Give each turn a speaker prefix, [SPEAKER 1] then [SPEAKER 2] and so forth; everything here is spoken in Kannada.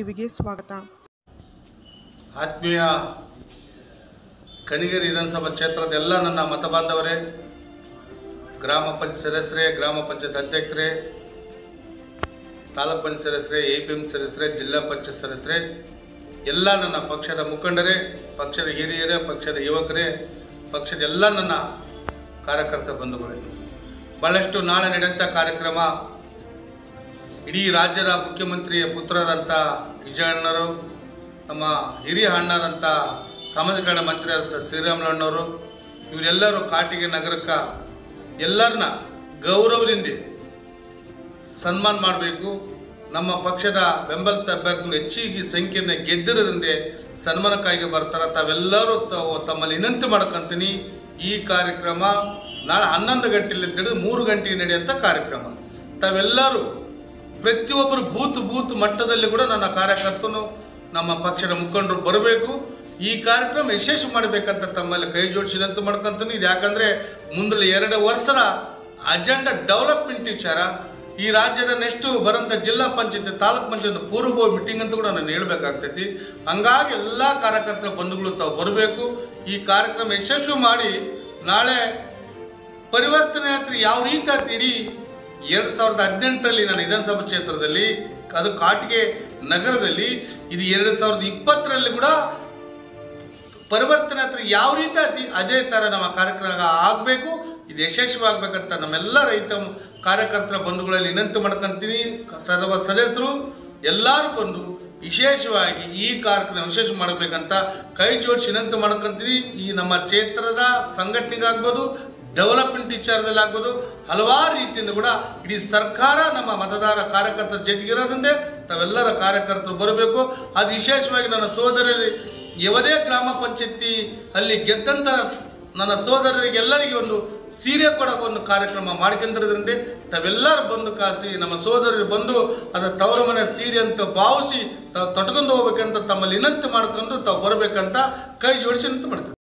[SPEAKER 1] ಟಿವಿಗೆ ಸ್ವಾಗತ
[SPEAKER 2] ಆತ್ಮೀಯ ಕನಿಗಿರಿ ವಿಧಾನಸಭಾ ಕ್ಷೇತ್ರದ ಎಲ್ಲ ನನ್ನ ಮತ ಬಾಂಧವರೇ ಗ್ರಾಮ ಪಂಚಾಯತ್ ಸದಸ್ಯರೇ ಗ್ರಾಮ ಪಂಚಾಯತ್ ಅಧ್ಯಕ್ಷರೇ ತಾಲೂಕ್ ಪಂಚಾಯತ್ ಸದಸ್ಯರೇ ಎ ಪಿ ಎಂ ಸದಸ್ಯರೇ ಜಿಲ್ಲಾ ಪಂಚಾಯತ್ ಸದಸ್ಯರೇ ಎಲ್ಲ ನನ್ನ ಪಕ್ಷದ ಮುಖಂಡರೇ ಪಕ್ಷದ ಹಿರಿಯರೇ ಪಕ್ಷದ ಯುವಕರೇ ಪಕ್ಷದ ಎಲ್ಲ ನನ್ನ ಕಾರ್ಯಕರ್ತ ಬಂಧುಗಳೇ ಬಹಳಷ್ಟು ನಾಳೆ ನಡೆಯುವಂಥ ಕಾರ್ಯಕ್ರಮ ಇಡೀ ರಾಜ್ಯದ ಮುಖ್ಯಮಂತ್ರಿಯ ಪುತ್ರರಂಥ ವಿಜಯಣ್ಣರು ನಮ್ಮ ಹಿರಿಯ ಅಣ್ಣರಂಥ ಸಮಾಜ ಕಲ್ಯಾಣ ಮಂತ್ರಿ ಆದಂಥ ಶ್ರೀರಾಮುಲಣ್ಣವರು ಇವರೆಲ್ಲರೂ ಕಾಟಿಗೆ ನಗರಕ್ಕೆ ಎಲ್ಲರನ್ನ ಗೌರವದಿಂದ ಸನ್ಮಾನ ಮಾಡಬೇಕು ನಮ್ಮ ಪಕ್ಷದ ಬೆಂಬಲಿತ ಅಭ್ಯರ್ಥಿಗಳು ಹೆಚ್ಚಿಗೆ ಸಂಖ್ಯೆಯಿಂದ ಗೆದ್ದಿರೋದ್ರಿಂದ ಸನ್ಮಾನಕ್ಕಾಗಿ ಬರ್ತಾರೆ ತಾವೆಲ್ಲರೂ ತಾವು ತಮ್ಮಲ್ಲಿ ವಿನಂತಿ ಮಾಡ್ಕೊಂತೀನಿ ಈ ಕಾರ್ಯಕ್ರಮ ನಾಳೆ ಹನ್ನೊಂದು ಗಂಟೆಯಲ್ಲಿ ಹಿಡಿದು ಮೂರು ಗಂಟೆಗೆ ನಡೆಯುವಂಥ ಕಾರ್ಯಕ್ರಮ ತಾವೆಲ್ಲರೂ ಪ್ರತಿಯೊಬ್ಬರು ಬೂತ್ ಬೂತ್ ಮಟ್ಟದಲ್ಲಿ ಕೂಡ ನನ್ನ ಕಾರ್ಯಕರ್ತನು ನಮ್ಮ ಪಕ್ಷದ ಮುಖಂಡರು ಬರಬೇಕು ಈ ಕಾರ್ಯಕ್ರಮ ಯಶಸ್ವಿ ಮಾಡಬೇಕಂತ ತಮ್ಮಲ್ಲಿ ಕೈ ಜೋಡಿಸಿ ವಿನಂತಿ ಮಾಡ್ಕೊಂತೀನಿ ಇದು ಯಾಕಂದ್ರೆ ಮುಂದಿನ ಎರಡು ವರ್ಷದ ಅಜೆಂಡಾ ಡೆವಲಪ್ಮೆಂಟ್ ವಿಚಾರ ಈ ರಾಜ್ಯದ ನೆಕ್ಸ್ಟ್ ಬರಂತ ಜಿಲ್ಲಾ ಪಂಚಾಯತ್ ತಾಲೂಕ್ ಪಂಚಾಯತ್ ಪೂರ್ವ ಮೀಟಿಂಗ್ ಅಂತ ಕೂಡ ನಾನು ಹೇಳ್ಬೇಕಾಗ್ತೈತಿ ಹಂಗಾಗಿ ಎಲ್ಲಾ ಕಾರ್ಯಕರ್ತರ ಬಂಧುಗಳು ತಾವು ಬರಬೇಕು ಈ ಕಾರ್ಯಕ್ರಮ ಯಶಸ್ವಿ ಮಾಡಿ ನಾಳೆ ಪರಿವರ್ತನೆ ಯಾತ್ರೆ ಯಾವ ರೀತಿ ಆಯ್ತು ಇಡೀ ಎರಡ್ ಸಾವಿರದ ಹದಿನೆಂಟರಲ್ಲಿ ನಾನು ವಿಧಾನಸಭಾ ಕ್ಷೇತ್ರದಲ್ಲಿ ಅದು ಕಾಟಿಗೆ ನಗರದಲ್ಲಿ ಇದು ಎರಡ್ ಸಾವಿರದ ಇಪ್ಪತ್ತರಲ್ಲಿ ಕೂಡ ಪರಿವರ್ತನೆ ಯಾತ್ರೆ ಯಾವ ರೀತಿ ಆಯ್ತು ಅದೇ ತರ ನಮ್ಮ ಕಾರ್ಯಕ್ರಮ ಆಗಬೇಕು ಇದು ಯಶಸ್ವಿ ಆಗ್ಬೇಕಂತ ನಮ್ಮೆಲ್ಲ ರೈತ ಕಾರ್ಯಕರ್ತರ ಬಂಧುಗಳಲ್ಲಿ ವಿನಂತಿ ಮಾಡ್ಕೊಂತೀನಿ ಸರ್ವ ಸದಸ್ಯರು ಎಲ್ಲರೂ ಬಂದು ವಿಶೇಷವಾಗಿ ಈ ಕಾರ್ಯಕ್ರಮ ವಿಶೇಷ ಮಾಡಬೇಕಂತ ಕೈ ಜೋಡಿಸಿ ವಿನಂತಿ ಮಾಡ್ಕೊಂತೀನಿ ಈ ನಮ್ಮ ಕ್ಷೇತ್ರದ ಸಂಘಟನೆಗಾಗ್ಬೋದು ಡೆವಲಪ್ಮೆಂಟ್ ವಿಚಾರದಲ್ಲಿ ಆಗ್ಬೋದು ಹಲವಾರು ರೀತಿಯಿಂದ ಕೂಡ ಇಡೀ ಸರ್ಕಾರ ನಮ್ಮ ಮತದಾರ ಕಾರ್ಯಕರ್ತರ ಜೊತೆಗಿರೋದ್ರಿಂದ ತಾವೆಲ್ಲರ ಕಾರ್ಯಕರ್ತರು ಬರಬೇಕು ಅದು ವಿಶೇಷವಾಗಿ ನನ್ನ ಸೋದರರು ಯಾವುದೇ ಗ್ರಾಮ ಪಂಚಾಯತಿ ಅಲ್ಲಿ ಗೆದ್ದಂತ ನನ್ನ ಸೋದರರಿಗೆ ಎಲ್ಲರಿಗೆ ಒಂದು ಸೀರೆ ಕೊಡೋ ಒಂದು ಕಾರ್ಯಕ್ರಮ ಮಾಡ್ಕೊಂಡಿರೋದ್ರಿಂದ ತಾವೆಲ್ಲರೂ ಬಂದು ಕಾಸಿ ನಮ್ಮ ಸೋದರರು ಬಂದು ಅದ ತವರ ಮನೆ ಸೀರೆ ಅಂತ ಭಾವಿಸಿ ತಾವು ತೊಟ್ಕೊಂಡು ಹೋಗ್ಬೇಕಂತ ತಮ್ಮಲ್ಲಿ ವಿನಂತಿ ಮಾಡ್ಕೊಂಡು ತಾವು ಬರಬೇಕಂತ ಕೈ ಜೋಡಿಸಿ ವಿನಂತಿ ಮಾಡ್ತೀವಿ